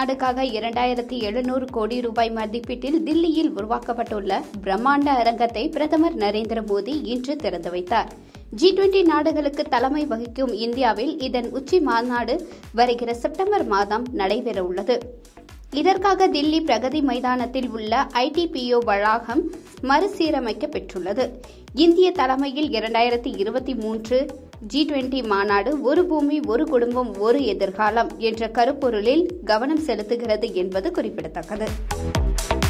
மாநாடுக்காக இரண்டாயிரத்தி எழுநூறு கோடி ரூபாய் மதிப்பீட்டில் தில்லியில் உருவாக்கப்பட்டுள்ள பிரம்மாண்ட அரங்கத்தை பிரதமர் நரேந்திர மோடி இன்று திறந்து வைத்தார் ஜி டுவெண்டி நாடுகளுக்கு தலைமை வகிக்கும் இந்தியாவில் இதன் உச்சி மாநாடு வருகிற செப்டம்பர் மாதம் நடைபெறவுள்ளது இதற்காக தில்லி பிரகதி மைதானத்தில் உள்ள ஐடிபிஓ வளாகம் மறுசீரமைக்க பெற்றுள்ளது இந்திய தலைமையில் இரண்டாயிரத்தி இருபத்தி மூன்று ஜி டுவெண்டி மாநாடு ஒரு பூமி ஒரு குடும்பம் ஒரு எதிர்காலம் என்ற கருப்பொருளில் கவனம் செலுத்துகிறது என்பது குறிப்பிடத்தக்கது